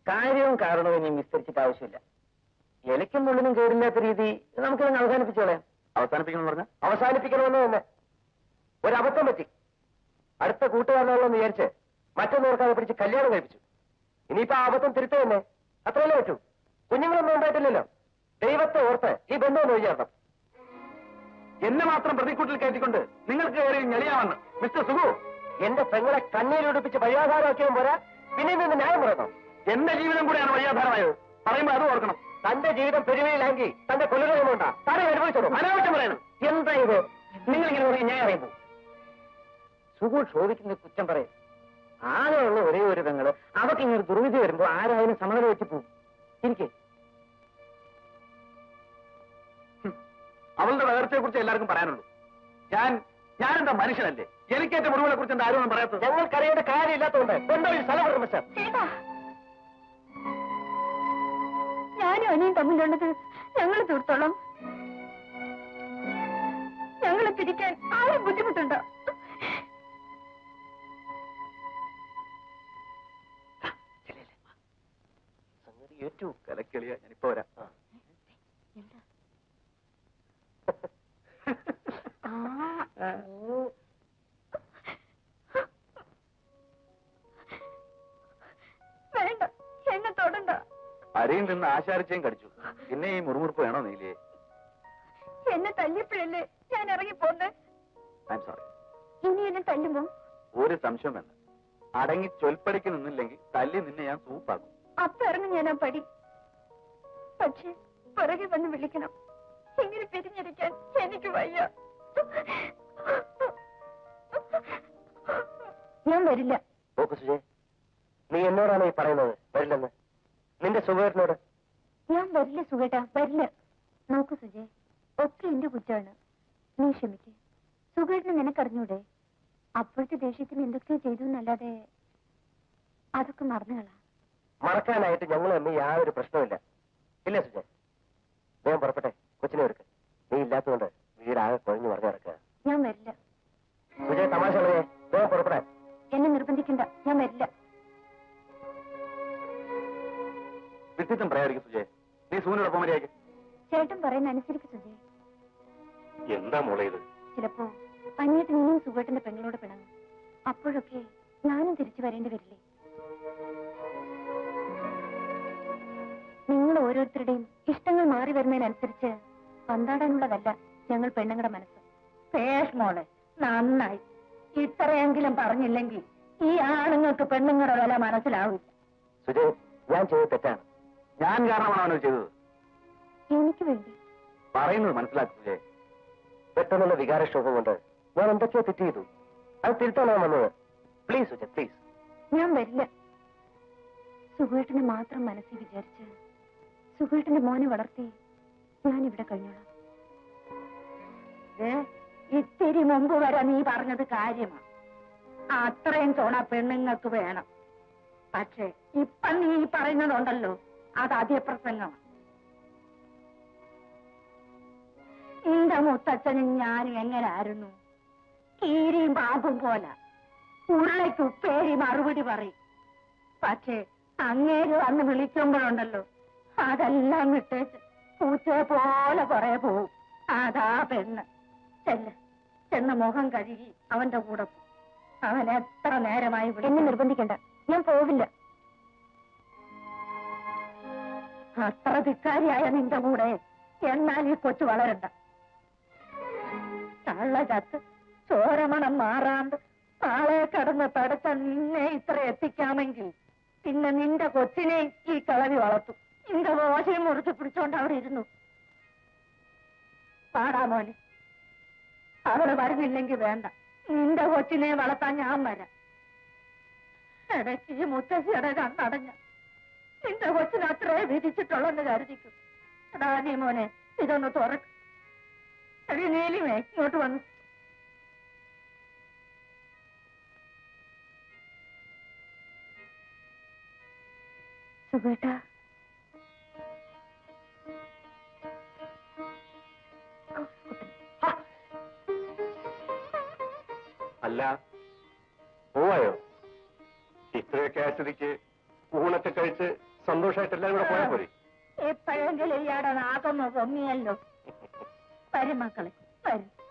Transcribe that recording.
കാര്യവും കാരണവും ഇനി വിസ്തരിച്ചിട്ട് ആവശ്യമില്ല ഇലയ്ക്കും മുള്ളിനും കേടില്ലാത്ത രീതി നമുക്കിതങ്ങ് അവസാനിപ്പിച്ചോളാം അവസാനിപ്പിക്കണം പറഞ്ഞ അവസാനിപ്പിക്കണമെന്ന് തന്നെ ഒരബദ്ധം പറ്റി അടുത്ത കൂട്ടുകാരനാണെന്ന് വിചാരിച്ച് മറ്റൊന്നോർക്കാതെ പിടിച്ച് കല്യാണം കഴിപ്പിച്ചു ഇനിയിപ്പോ ആ അബദ്ധം തിരുത്തു തന്നെ അത്രയല്ലേ പറ്റൂ കുഞ്ഞുങ്ങളൊന്നും ഉണ്ടായിട്ടില്ലല്ലോ ദൈവത്തെ ഓർത്ത് ഈ ബന്ധം ഒന്ന് ഒഴിഞ്ഞേരണം എന്നെ മാത്രം പ്രതിക്കൂട്ടിൽ കയറ്റിക്കൊണ്ട് നിങ്ങൾക്ക് കയറി ഞെളിയാമെന്ന് മിസ്റ്റർ സുഖു എന്റെ പെങ്ങളെ കണ്ണീരൊടുപ്പിച്ച് വഴിയാധാരമാക്കിയും പോരാ പിന്നെ നിന്ന് ന്യായം പറയണം എന്റെ ജീവിതം കൂടെയാണ് വഴിയാധാരമായത് പറയുമ്പോൾ അത് ഓർക്കണം തന്റെ ജീവിതം പെരുവയിലാങ്കി തന്റെ കൊല്ലുകൊണ്ടാ താനെ അനുഭവിച്ചോളൂ അനാവശ്യം പറയണം എന്താ ഇത് നിങ്ങൾ ഇങ്ങനെ പറയും ഞാൻ അറിയുന്നു സുഖു ക്ഷോഭിക്കുന്ന കുറ്റം പറയും ആകെയുള്ള ഒരേ ഒരു പെങ്ങള് അവർക്ക് ഇങ്ങനെ ദുർവിധി വരുമ്പോ ആരായാലും സമ്മതം വെച്ച് പോകും എനിക്ക് അവളുടെ വളർച്ചയെ കുറിച്ച് എല്ലാവർക്കും പറയാനുള്ളൂ ഞാൻ ഞാൻ എന്താ മനുഷ്യനല്ലേ എനിക്കേറ്റ മുറിവുകളെ കുറിച്ച് എന്താ ആരും പറയാത്തത് ഞങ്ങൾക്കറിയേണ്ട കാര്യമില്ലാത്തതുകൊണ്ട് ബന്ധം ഒരു സ്ഥലം വിടണം മിസ്റ്റർ ചേട്ടാ ഞാനും അനിയും തമ്മിലുള്ളത് ഞങ്ങൾ തീർത്തോളാം ഞങ്ങളെ പിരിക്കാൻ ആരും ബുദ്ധിമുട്ടുണ്ടോ സംഗതി ഏറ്റു കലക്കിളിയ ഞാനിപ്പോ വരാം വേണ്ട എന്നെ തൊടണ്ട അരയിൽ നിന്ന് ആശാരിച്ചയും കടിച്ചു പിന്നെ ഈ മുറുമുറുപ്പ് വേണോ നീലിയെ എന്നെ തല്ലിയപ്പോഴല്ലേ ഞാൻ ഇറങ്ങി പോന്നെ ഐ എം സോറി ഇനി എന്നെ തല്ലുമോ ഒരു സംശയം വേണ്ട അടങ്ങി ചൊൽപ്പടിക്ക് നിന്നില്ലെങ്കിൽ തല്ലി നിന്നെ ഞാൻ സൂപ്പാക്കും അപ്പൊ ഇറങ്ങും ഞാൻ ആ പടി പക്ഷേ പുറകെ വന്ന് വിളിക്കണം ഇങ്ങനെ പിരിഞ്ഞിരിക്കാൻ എനിക്ക് വയ്യ ഞാൻ വരില്ല നോക്കു സുജയ് നീ എന്നോടാണ് ഈ പറയുന്നത് വരില്ലെന്ന് നിന്റെ സുഖേട്ടനോട് ഞാൻ വരില്ല സുഖേട്ടാ വരില്ല നോക്കൂ സുജയ് ഒക്കെ എന്റെ കുറ്റമാണ് നീ ക്ഷമിക്ക് സുഖേട്ടിന് നിനക്കറിഞ്ഞൂടെ അപ്പോഴത്തെ ദേഷ്യത്തിന് എന്തൊക്കെയോ ചെയ്തു എന്നല്ലാതെ അതൊക്കെ മറന്നുകളാ മറക്കാനായിട്ട് ഞങ്ങൾ തമ്മിൽ യാതൊരു പ്രശ്നമില്ല ഇല്ല സുജയ് വേഗം പുറപ്പെട്ടെ കൊച്ചിനെ ഒരുക്ക് നീ ഇല്ലാത്തതുകൊണ്ട് വീടാകെ കുഴഞ്ഞു മറിഞ്ഞു കിടക്കുക ഞാൻ വരില്ല സുജയ് തമാശ കളയെ വേഗം പുറപ്പെടാൻ എന്നെ നിർബന്ധിക്കണ്ട ഞാൻ വരില്ല വിട്ടിത്തം പ്രയാരിക്കും സുജയ് നീ സൂനോടൊപ്പം മര്യാദയ്ക്ക് ചേട്ടൻ പറയുന്ന അനുസരിക്ക് സുജയ് എന്താ മോളെ ഇത് ചിലപ്പോ അനിയത്ത് നീയും സുഖേട്ടന്റെ പെങ്ങളോട് പിണങ്ങും അപ്പോഴൊക്കെ ഞാനും തിരിച്ചു വരേണ്ടി വരില്ലേ നിങ്ങൾ ഓരോരുത്തരുടെയും ഇഷ്ടങ്ങൾ മാറി വരുന്നതിനനുസരിച്ച് പന്താടാനുള്ളതല്ല ഞങ്ങൾ പെണ്ണുങ്ങളുടെ മനസ്സ് പേഷ് മോളെ നന്നായി ഇത്രയെങ്കിലും പറഞ്ഞില്ലെങ്കിൽ ഈ ആണുങ്ങൾക്ക് പെണ്ണുങ്ങളുടെ വില മനസ്സിലാവില്ല സുജയ് ഞാൻ ചെയ്തത് തെറ്റാണ് ഞാൻ കാരണമാണ് അവനത് ചെയ്തത് എനിക്ക് വേണ്ടി പറയുന്നത് മനസ്സിലാക്കും സുജയ് പെട്ടെന്നുള്ള വികാരക്ഷോഭം കൊണ്ട് ഞാൻ എന്തൊക്കെയോ തെറ്റ് ചെയ്തു അത് തിരുത്താനാണ് വന്നത് പ്ലീസ് സുജയ് പ്ലീസ് ഞാൻ വരില്ല സുഖേട്ടനെ മാത്രം മനസ്സിൽ വിചാരിച്ച് സുഖേട്ടന്റെ മോനെ വളർത്തി ഞാൻ ഇവിടെ കഴിഞ്ഞോളാം ഇത്തിരി മുമ്പ് വരെ നീ പറഞ്ഞത് കാര്യമാണ് അത്രയും ചോണ പെണ്ണുങ്ങൾക്ക് വേണം പക്ഷേ ഇപ്പൊ നീ പറയുന്നതുണ്ടല്ലോ അത് അതിപ്രസംഗമാണ് എന്റെ മുത്തച്ഛനും ഞാനും എങ്ങനായിരുന്നു കീരിയും പാമ്പും പോലെ ഉരുളയ്ക്ക് ഉപ്പേരി മറുപടി പറയും പക്ഷേ അങ്ങേര് വന്ന് വിളിക്കുമ്പോഴുണ്ടല്ലോ അതെല്ലാം വിട്ടേച്ച് പൂച്ചയെ പോലെ കുറെ പോവും അതാ പെണ്ണ് ചെല്ല് ചെന്ന് മുഖം കഴുകി അവന്റെ കൂടെ പോ. അവൻ എത്ര നേരമായി എന്നെ നിർബന്ധിക്കണ്ട ഞാൻ പോവില്ല അത്ര ധിക്കാരിയായ നിന്റെ കൂടെ എന്നാൽ ഈ കൊച്ചു വളരണ്ട തള്ള ചത്ത് ചോരമണം മാറാണ്ട് താളെ കടന്ന് പടച്ച നിന്നെ ഇത്ര എത്തിക്കാമെങ്കിൽ പിന്നെ നിന്റെ കൊച്ചിനെ ഈ കളവി വളർത്തും നിന്റെ ദോശയും മുറിച്ച് പിടിച്ചോണ്ട് അവിടെ ഇരുന്നു പാടാ മോനെ അവിടെ വരുന്നില്ലെങ്കിൽ വേണ്ട നിന്റെ കൊച്ചിനെ വളർത്താൻ ഞാൻ വരാം ഇടയ്ക്ക് ഈ മുത്തശ്ശിയുടെ കണ്ണടഞ്ഞ നിന്റെ കൊച്ചിന് അത്രേ വിധിച്ചിട്ടുള്ളെന്ന് കരുതിക്കും എടാ നീ മോനെ ഇതൊന്ന് തുറക്ക് എടി നീലിമേ ഇങ്ങോട്ട് വന്നു സുഖേട്ടാ അല്ല പോവായോ ഇത്രയൊക്കെ ആശ്രതിക്ക് ഊണൊക്കെ കഴിച്ച് സന്തോഷമായിട്ട് എല്ലാവരും കൂടെ പോയാൽ പോരെ എപ്പോഴെങ്കിലും ഇയാടെ നാക്കൊന്ന് പൊങ്ങിയല്ലോ വരും മക്കളെ വരും